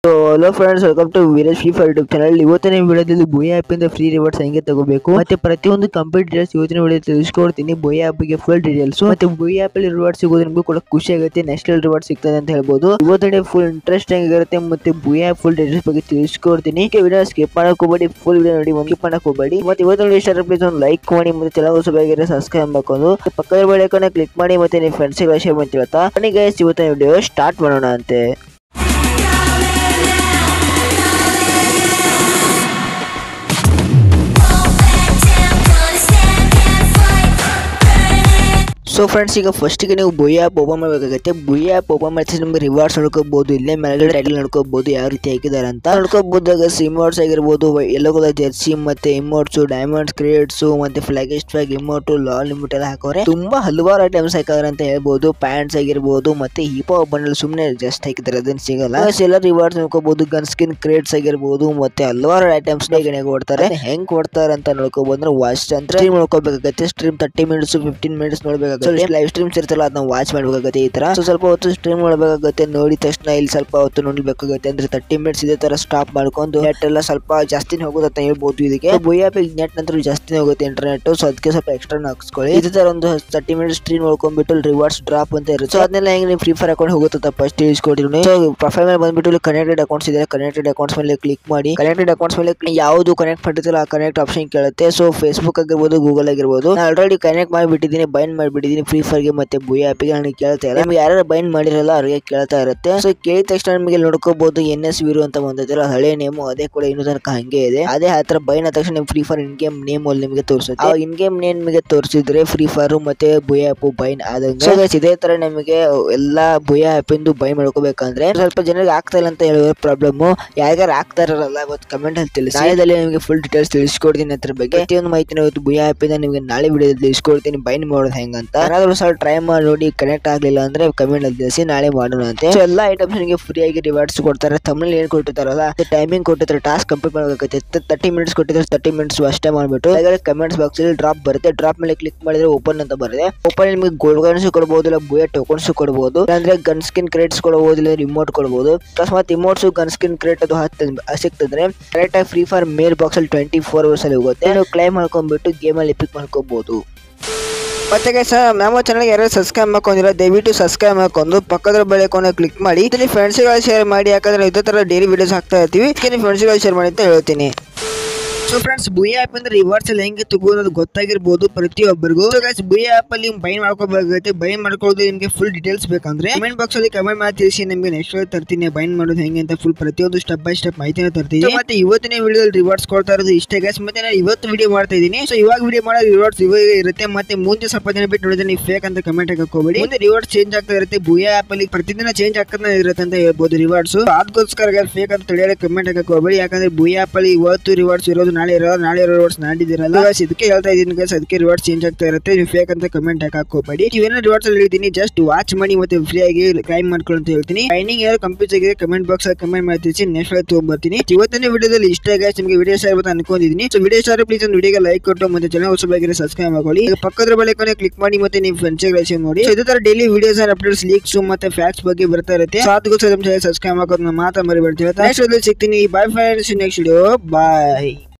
so hello friends welcome to Veeresh Free Fire YouTube channel ಇವತ್ತಿನ ವಿಡಿಯೋದಲ್ಲಿ Booyah app ಇಂದ free rewards ಹೆಂಗೆ ತಗೋಬೇಕು ಮತ್ತೆ ಪ್ರತಿಯೊಂದು ಕಂಪ್ಲೀಟ್ ಡೀಟೇಲ್ಸ್ ಇವತ್ತಿನ ವಿಡಿಯೋ ತಿಳಿಸ್ಕೊಡ್ತೀನಿ ಬೊಯ್ ಆ್ಯಪ್ಗೆ ಫುಲ್ ಡೀಟೇಲ್ಸ್ ಮತ್ತೆ ಬೊಯ್ ಆ್ಯಪ್ ಅಲ್ಲಿ ರಿವಾರ್ಡ್ ಸಿಗೋದು ನಿಮಗೂ ಕೂಡ ಖುಷಿ ಆಗುತ್ತೆ ನೆಕ್ಸ್ಟ್ ರಿವಾರ್ಡ್ ಸಿಗ್ತದೆ ಅಂತ ಹೇಳ್ಬೋದು ಇವತ್ತಿನ ಫುಲ್ ಇಂಟ್ರೆಸ್ಟಿಂಗ್ ಆಗಿರುತ್ತೆ ಮತ್ತೆ ಬೊಯ್ ಆ್ಯಪ್ ಫುಲ್ ಡೀಟೇಲ್ಸ್ ಬಗ್ಗೆ ತಿಳಿಸ್ಕೊಡ್ತೀನಿ ವಿಡಿಯೋ ಸ್ಕಿಪ್ ಮಾಡಕ್ ಹೋಗಬೇಡಿ ಫುಲ್ ವಿಡಿಯೋ ನೋಡಿ ಒಂದು ಮಾಡಕ್ ಹೋಗಬೇಡಿ ಮತ್ತೆ ಇವತ್ತಿನ ವಿಡಿಯೋ ಇಷ್ಟ ಪ್ಲೀಸ್ ಒಂದು ಲೈಕ್ ಮಾಡಿ ಮತ್ತೆ ಚಾನಲ್ ಹೊಸಬಾಗಿದ್ರೆ ಸಬ್ಸ್ಕ್ರೈಬ್ ಮಾಡ್ಕೊಂಡು ಪಕ್ಕದ ಬೆಳಕನ್ನ ಕ್ಲಿಕ್ ಮಾಡಿ ಮತ್ತೆ ನಿಮ್ಮ ಫ್ರೆಂಡ್ಸ್ಗೆ ಶೇರ್ ಮಾಡಿ ಹೇಳ್ತಾ ಬನ್ನಿ ಗೈಸ್ ಇವತ್ತಿನ ವಿಡಿಯೋ ಸ್ಟಾರ್ಟ್ ಮಾಡೋಣ ಅಂತೆ ಸೊ ಫ್ರೆಂಡ್ಸ್ ಈಗ ಫಸ್ಟಿಗೆ ನೀವು ಬೊಯ್ ಆ್ಯಪ್ ಓಪನ್ ಮಾಡಬೇಕಾಗುತ್ತೆ ಬೊಯ್ ಆ್ಯಪ್ ಓಪನ್ ಮಾಡಿಸಿ ನಿಮಗೆ ರಿವಾರ್ಡ್ಸ್ ನೋಡ್ಕೋಬಹುದು ಇಲ್ಲೇ ಮೇಲ್ಗಡೆ ಟೈಟಲ್ ನೋಡ್ಕೋಬಹುದು ಯಾವ ರೀತಿ ಹಾಕಿದ್ದಾರೆ ಅಂತ ನೋಡ್ಕೋಬಹುದಾಗ ಇಮೋಟ್ಸ್ ಆಗಿರ್ಬೋದು ಎಲ್ಲೋ ಕಲರ್ ಜರ್ಸಿ ಮತ್ತೆ ಇಮೋಟ್ಸ್ ಡೈಮಂಡ್ಸ್ ಕ್ರಿಯೇಟ್ಸ್ ಮತ್ತೆ ಫ್ಲಾಗಿಸ್ಟ್ ಫ್ಲಾಗ್ ಇಮೋಟು ಲಾಲ್ ಇಮೋಟ್ ಎಲ್ಲ ಹಾಕೋರೆ ತುಂಬಾ ಹಲವಾರು ಐಟಮ್ಸ್ ಹಾಕಿದಾರೆ ಅಂತ ಹೇಳ್ಬೋದು ಪ್ಯಾಂಟ್ಸ್ ಆಗಿರ್ಬೋದು ಮತ್ತೆ ಹಿಪೋ ಬಂಡಲ್ ಸುಮ್ಮನೆ ಜಸ್ಟ್ ಹಾಕಿದ್ದಾರೆ ಅದನ್ನ ಸಿಗಲ್ಲ ಎಲ್ಲ ರಿವಾರ್ಡ್ಸ್ ನೋಡ್ಕೋಬಹುದು ಗನ್ ಸ್ಕಿನ್ ಕ್ರಿಯೇಟ್ಸ್ ಆಗಿರ್ಬೋದು ಮತ್ತೆ ಹಲವಾರು ಐಟಮ್ಸ್ ಗಣೆ ಕೊಡ್ತಾರೆ ಹೆಂಗ್ ಕೊಡ್ತಾರೆ ಅಂತ ನೋಡ್ಕೋಬಹುದು ಅಂದ್ರೆ ವಾಚ್ ಅಂತ ಸ್ಟ್ರೀಮ್ ನೋಡ್ಕೋಬೇಕಾಗತ್ತೆ stream thirty minutes fifteen minutes ನೋಡ್ಬೇಕಾಗುತ್ತೆ ಲೈವ್ ಸ್ಟ್ರೀಮ್ಸ್ ಇರ್ತಲ್ಲ ಅದನ್ನ ವಾಚ್ ಮಾಡ್ಬೇಕಾಗತ್ತೆ ಈ ತರ ಸೊ ಸ್ವಲ್ಪ ಹೊತ್ತು ಸ್ಟ್ರೀಮ್ ನೋಡ್ಬೇಕಾಗತ್ತೆ ನೋಡಿದ ತಕ್ಷಣ ಇಲ್ಲಿ ಸ್ವಲ್ಪ ಹೊತ್ತು ನೋಡ್ಬೇಕಾಗತ್ತೆ ಅಂದ್ರೆ ತರ್ಟಿ ಮಿನಿಟ್ಸ್ ಇದೇ ತರ ಸ್ಟಾಪ್ ಮಾಡ್ಕೊಂಡು ನೆಟ್ ಎಲ್ಲ ಸ್ವಲ್ಪ ಜಾಸ್ತಿನೇ ಹೋಗುತ್ತೆ ಅಂತ ಹೇಳ್ಬೋದು ಇದಕ್ಕೆ ಬೊಯ್ ಆಪ್ ನೆಟ್ ನಂತರ ಜಾಸ್ತಿನೇ ಹೋಗುತ್ತೆ ಇಂಟರ್ನೆಟ್ ಸೊ ಅದಕ್ಕೆ ಸ್ವಲ್ಪ ಎಕ್ಸ್ಟ್ರಾ ಹಾಕ್ಸ್ಕೊಳ್ಳಿ ಇದೇ ತರ ಒಂದು ತರ್ಟಿ ಮಿನಿಟ್ಸ್ ಸ್ಟ್ರೀಮ್ ನೋಡ್ಕೊಂಡ್ಬಿಟ್ಟು ರಿವಾರ್ಡ್ಸ್ ಡ್ರಾಪ್ ಅಂತ ಇರುತ್ತೆ ಸೊ ಅದನ್ನೆಲ್ಲ ಹೆಂಗೆ ನೀವು ಫ್ರೀ ಫೈರ್ ಅಕೌಂಟ್ ಹೋಗುತ್ತೆ ಫಸ್ಟ್ ತಿಳಿಸ್ಕೊಟ್ಟಿದ್ದೀನಿ ಸೊ ಪ್ರೊಫೈಲ್ ಮೇಲೆ ಬಂದ್ಬಿಟ್ಟು ಕನೆಕ್ಟೆಡ್ ಅಕೌಂಟ್ಸ್ ಇದೆ ಕನೆಕ್ಟೆಡ್ ಅಕೌಂಟ್ಸ್ ಮೇಲೆ ಕ್ಲಿಕ್ ಮಾಡಿ ಕನೆಕ್ಟೆಡ್ ಅಕೌಂಟ್ಸ್ ಮೇಲೆ ಯಾವುದು ಕನೆಕ್ಟ್ ಮಾಡಿರ್ತೀರ ಆ ಕನೆಕ್ಟ್ ಆಪ್ಷನ್ ಕೇಳುತ್ತೆ ಸೊ ಫೇಸ್ಬುಕ್ ಆಗಿರ್ಬೋದು ಗೂಗಲ್ ಆಗಿರ್ಬೋದು ನಾನು ಆಲ್ರೆಡಿ ಕನೆಕ್ಟ್ ಮಾಡಿಬಿಟ್ಟಿದ್ದೀನಿ ಬೈಂಡ್ ಮಾಡಿಬಿಟ್ಟಿದ್ದೀನಿ ಫ್ರೀ ಫೈರ್ಗೆ ಮತ್ತೆ ಬುಯ್ ಆ್ಯಪ್ಗೆ ನನಗೆ ಕೇಳ್ತಾ ಇಲ್ಲ ನಿಮ್ಗೆ ಯಾರು ಬೈಂಡ್ ಮಾಡಿರಲ್ಲ ಅವ್ರಿಗೆ ಕೇಳ್ತಾ ಇರುತ್ತೆ ಸೊ ಕೇಳಿದ ತಕ್ಷಣ ನಿಮಗೆ ನೋಡ್ಕೋಬಹುದು ಎನ್ ಎಸ್ ವಿರು ಅಂತ ಬಂದಿದ್ದೀರ ಹಳೆ ನೇಮು ಅದೇ ಕೂಡ ಇನ್ನು ತನಕ ಹಂಗೆ ಇದೆ ಅದೇ ಹತ್ರ ಬೈಂಡ್ ಆದ ತಕ್ಷಣ ನಿಮ್ Free Fire in game name ಅಲ್ಲಿ ನಿಮಗೆ ತೋರಿಸುತ್ತೆ ಆ ಇನ್ ಗೇಮ್ ನೇಮ್ ನಿಮಗೆ ತೋರಿಸಿದ್ರೆ ಫ್ರೀ ಫೈರ್ ಮತ್ತೆ ಬುಯ್ ಆ್ಯಪ್ ಬೈನ್ ಆದಂಗೆ So guys, ಇದೇ ತರ ನಿಮಗೆ ಎಲ್ಲಾ ಬುಯ್ ಆ್ಯಪ್ ಇಂದು ಬೈ ಮಾಡ್ಕೋಬೇಕಂದ್ರೆ ಸ್ವಲ್ಪ ಜನರಿಗೆ ಆಗ್ತಾ ಇಲ್ಲ ಅಂತ ಹೇಳುವ ಪ್ರಾಬ್ಲಮ್ ಯಾರ್ಯಾರು ಆಗ್ತಾ ಇರಲ್ಲ ಇವತ್ತು ಕಮೆಂಟ್ ಅಲ್ಲಿ ತಿಳಿಸಿ ನಾಳೆದಲ್ಲಿ ನಿಮಗೆ ಫುಲ್ ಡೀಟೇಲ್ಸ್ ತಿಳಿಸ್ಕೊಡ್ತೀನಿ ಅದ್ರ ಬಗ್ಗೆ ಪ್ರತಿಯೊಂದು ಮಾಹಿತಿ ಇವತ್ತು ಬುಯ್ ಆ್ಯಪ್ ಇಂದ ನಿಮಗೆ ನಾಳೆ ವಿಡಿಯೋದಲ್ಲಿ ತಿಳಿಸ್ಕೊಡ್ತೀನಿ ಬೈನ್ ಮಾಡೋದು ಹೆಂಗಂತ ಯಾರಾದ್ರೂ ಸಹ ಟ್ರೈ ಮಾಡಿ ನೋಡಿ ಕನೆಕ್ಟ್ ಆಗ್ಲಿಲ್ಲ ಅಂದ್ರೆ ಕಮೆಂಟ್ ಅಲ್ಲಿ ತಿಳಿಸಿ ನಾಳೆ ಮಾಡೋಣ ಅಂತೆ ಸೊ ಎಲ್ಲಾ ಐಟಮ್ಸ್ ನಿಮಗೆ ಫ್ರೀ ಆಗಿ ರಿವಾರ್ಡ್ಸ್ ಕೊಡ್ತಾರೆ ತಮಿಳ್ ಏನ್ ಕೊಟ್ಟಿರ್ತಾರಲ್ಲ ಟೈಮಿಂಗ್ ಕೊಟ್ಟಿರ್ತಾರೆ ಟಾಸ್ಕ್ ಕಂಪ್ಲೀಟ್ ಮಾಡಬೇಕಾಗುತ್ತೆ ತರ್ಟಿ ಮಿನಿಟ್ಸ್ ಕೊಟ್ಟಿದ್ರೆ ತರ್ಟಿ ಮಿನಿಟ್ಸ್ ಅಷ್ಟೇ ಮಾಡ್ಬಿಟ್ಟು ಹಾಗಾದ್ರೆ ಕಮೆಂಟ್ಸ್ ಬಾಕ್ಸ್ ಅಲ್ಲಿ ಡ್ರಾಪ್ ಬರುತ್ತೆ ಡ್ರಾಪ್ ಮೇಲೆ ಕ್ಲಿಕ್ ಮಾಡಿದ್ರೆ ಓಪನ್ ಅಂತ ಬರುತ್ತೆ ಓಪನ್ ನಿಮಗೆ ಗೋಲ್ಡ್ ಗನ್ಸ್ ಕೊಡಬಹುದು ಇಲ್ಲ ಬುಯ ಟೋಕನ್ಸ್ ಕೊಡಬಹುದು ಅಂದ್ರೆ ಗನ್ ಸ್ಕಿನ್ ಕ್ರೇಟ್ಸ್ ಕೊಡಬಹುದು ಇಲ್ಲ ರಿಮೋಟ್ ಕೊಡಬಹುದು ಅಕಸ್ಮಾತ್ ಇಮೋಟ್ಸ್ ಗನ್ ಸ್ಕಿನ್ ಕ್ರೇಟ್ ಅದು ಹತ್ತ ಸಿಕ್ತಂದ್ರೆ ಕರೆಕ್ಟ್ ಆಗಿ ಫ್ರೀ ಫೈರ್ ಮೇಲ್ ಬಾಕ್ಸ್ ಅಲ್ಲಿ ಟ್ವೆಂಟಿ ಫೋರ್ ಅವರ್ಸ್ ಅಲ್ಲಿ ಹೋಗುತ್ತೆ ನೀವು ಕ್ಲೈಮ್ ಮಾಡ್ಕೊಂಡ್ಬಿಟ್ಟು ಗೇಮ್ ಅಲ್ಲಿ ಪಿಕ್ ಮಾಡ್ಕೋಬಹುದು ಮತ್ತೆ ಗೈಸ್ ನಮ್ಮ ಚಾನಲ್ ಯಾರು ಸಬ್ಸ್ಕ್ರೈಬ್ ಮಾಡ್ಕೊಂಡಿಲ್ಲ ದಯವಿಟ್ಟು ಸಬ್ಸ್ಕ್ರೈಬ್ ಮಾಡ್ಕೊಂಡು ಪಕ್ಕದ ಬೆಳೆಕೊಂಡು ಕ್ಲಿಕ್ ಮಾಡಿ ಇದನ್ನ ಫ್ರೆಂಡ್ಸ್ಗಳು ಶೇರ್ ಮಾಡಿ ಯಾಕಂದ್ರೆ ಇದೇ ತರ ಡೈಲಿ ವಿಡಿಯೋಸ್ ಹಾಕ್ತಾ ಇರ್ತೀವಿ ಇದನ್ನ ಫ್ರೆಂಡ್ಸ್ಗಳು ಶೇರ್ ಮಾಡಿ ಅಂತ ಹೇಳ್ತೀನಿ ಸೊ ಫ್ರೆಂಡ್ಸ್ ಬುಯ್ ಆ್ಯಪ್ ಅಂದ್ರೆ ರಿವಾರ್ಡ್ಸ್ ಅಲ್ಲಿ ಹೆಂಗೆ ತಗೋದು ಗೊತ್ತಾಗಿರ್ಬೋದು ಪ್ರತಿಯೊಬ್ಬರಿಗೂ ಸೊ ಗೈಸ್ ಬುಯ್ ಆ್ಯಪ್ ಅಲ್ಲಿ ಬೈ ಮಾಡ್ಕೋಬೇಕಾಗುತ್ತೆ ಬೈ ಮಾಡ್ಕೊಳ್ಳೋದು ನಿಮಗೆ ಫುಲ್ ಡೀಟೇಲ್ಸ್ ಬೇಕಂದ್ರೆ ಕಮೆಂಟ್ ಬಾಕ್ಸ್ ಅಲ್ಲಿ ಕಮೆಂಟ್ ಮಾಡಿ ತಿಳಿಸಿ ನಿಮಗೆ ನೆಕ್ಸ್ಟ್ ತರ್ತೀನಿ ಬೈನ್ ಮಾಡೋದು ಹೆಂಗೆ ಅಂತ ಫುಲ್ ಪ್ರತಿಯೊಂದು ಸ್ಟೆಪ್ ಬೈ ಸ್ಟೆಪ್ ಮಾಹಿತಿನ ತರ್ತೀನಿ So, ಮತ್ತೆ ಇವತ್ತಿನ ವಿಡಿಯೋದಲ್ಲಿ ರಿವಾರ್ಡ್ಸ್ ಕೊಡ್ತಾ ಇರೋದು ಇಷ್ಟೇ ಗೈಸ್ ಮತ್ತೆ ನಾನು ಇವತ್ತು ವಿಡಿಯೋ ಮಾಡ್ತಾ ಇದ್ದೀನಿ ಸೊ ಇವಾಗ ವಿಡಿಯೋ ಮಾಡೋ ರಿವಾರ್ಡ್ಸ್ ಇವಾಗ ಇರುತ್ತೆ ಮತ್ತೆ ಮುಂದೆ ಸ್ವಲ್ಪ ದಿನ ಬಿಟ್ಟು ನೋಡಿದ್ರೆ ನೀವು ಫೇಕ್ ಅಂತ ಕಮೆಂಟ್ ಹಾಕೋಬೇಡಿ ಮುಂದೆ ರಿವಾರ್ಡ್ಸ್ ಚೇಂಜ್ ಆಗ್ತಾ ಇರುತ್ತೆ ಬುಯ್ ಆ್ಯಪ್ ಅಲ್ಲಿ ಪ್ರತಿದಿನ ಚೇಂಜ್ ಆಗ್ತಾನೆ ಇರುತ್ತೆ ಅಂತ ಹೇಳ್ಬೋದು ರಿವಾರ್ಡ್ಸ್ ಅದಕ್ಕೋಸ್ಕರ ಫೇಕ್ ಅಂತ ತಿಳಿಯೋಕೆ ಕಮೆಂಟ್ ಹಾಕೋಬೇಡಿ ಯಾಕಂದ್ರೆ ಬುಯ್ ಆ್ಯಪ್ ಅಲ್ಲಿ ಇವತ್ತು ರಿವಾರ್ಡ್ಸ್ ಇರೋದು ನಾಳೆ ಇರೋದು ನಾಳೆ ರಿವಾರ್ಡ್ಸ್ ನಾಡಿದಿರಲ್ಲ Guys, ಇದಕ್ಕೆ ಹೇಳ್ತಾ ಇದ್ದೀನಿ ಗೈಸ್ ಅದಕ್ಕೆ ರಿವಾರ್ಡ್ಸ್ ಚೇಂಜ್ ಆಗ್ತಾ ಇರುತ್ತೆ ನೀವು ಫೇಕ್ ಅಂತ ಕಮೆಂಟ್ ಹಾಕೋಬೇಡಿ ನೀವೇನೋ ರಿವಾರ್ಡ್ಸ್ ಅಲ್ಲಿ ಹೇಳ್ತೀನಿ ಜಸ್ಟ್ ವಾಚ್ ಮಾಡಿ ಮತ್ತೆ ಫ್ರೀ ಆಗಿ ಕ್ಲೈಮ್ ಮಾಡ್ಕೊಳ್ಳಿ ಅಂತ ಹೇಳ್ತೀನಿ ಟ್ರೈನಿಂಗ್ ಯಾರು ಕಂಪ್ಲೀಟ್ ಆಗಿದೆ ಕಮೆಂಟ್ ಬಾಕ್ಸ್ ಅಲ್ಲಿ ಕಮೆಂಟ್ ಮಾಡ್ತೀನಿ ನೆಕ್ಸ್ಟ್ ತೊಗೊಂಡ್ಬರ್ತೀನಿ ಇವತ್ತಿನ ವಿಡಿಯೋದಲ್ಲಿ ಇಷ್ಟ ಗೈಸ್ ನಿಮಗೆ ವಿಡಿಯೋ ಇಷ್ಟ ಆಗುತ್ತೆ ಅನ್ಕೊಂಡಿದ್ದೀನಿ ಸೊ ವಿಡಿಯೋ ಇಷ್ಟ ಪ್ಲೀಸ್ ಒಂದು ವಿಡಿಯೋಗೆ ಲೈಕ್ ಕೊಟ್ಟು ಮತ್ತೆ ಚಾನಲ್ ಹೊಸಬಾಗಿರೋ ಸಬ್ಸ್ಕ್ರೈಬ್ ಮಾಡ್ಕೊಳ್ಳಿ ಈಗ ಪಕ್ಕದ ಬೆಳಕನೆ ಕ್ಲಿಕ್ ಮಾಡಿ ಮತ್ತೆ ನಿಮ್ಮ ಫ್ರೆಂಡ್ಸ್ ನೋಡಿ So, ಇದೇ ತರ ಡೈಲಿ ವಿಡಿಯೋಸ್ ಅಪ್ಡೇಟ್ಸ್ ಲೀಕ್ಸ್ ಮತ್ತೆ ಫ್ಯಾಕ್ಟ್ಸ್ ಬಗ್ಗೆ ಬರ್ತಾ ಇರುತ್ತೆ ಸೊ ಅದಕ್ಕೋಸ್ಕರ ನಮ್ಮ ಚಾನಲ್ ಸಬ್ಸ್ಕ್ರೈಬ್ ಮಾಡೋದನ್ನ ಮಾತ್ರ ಮರಿಬೇಡ್ತೀವಿ ನೆಕ್ಸ್ಟ್ ಸಿಗ್ತೀನಿ ಬೈ ಫ್ರೆಂಡ್ಸ್ ನೆಕ್ಸ್ಟ್ ವಿಡಿಯೋ ಬಾಯ್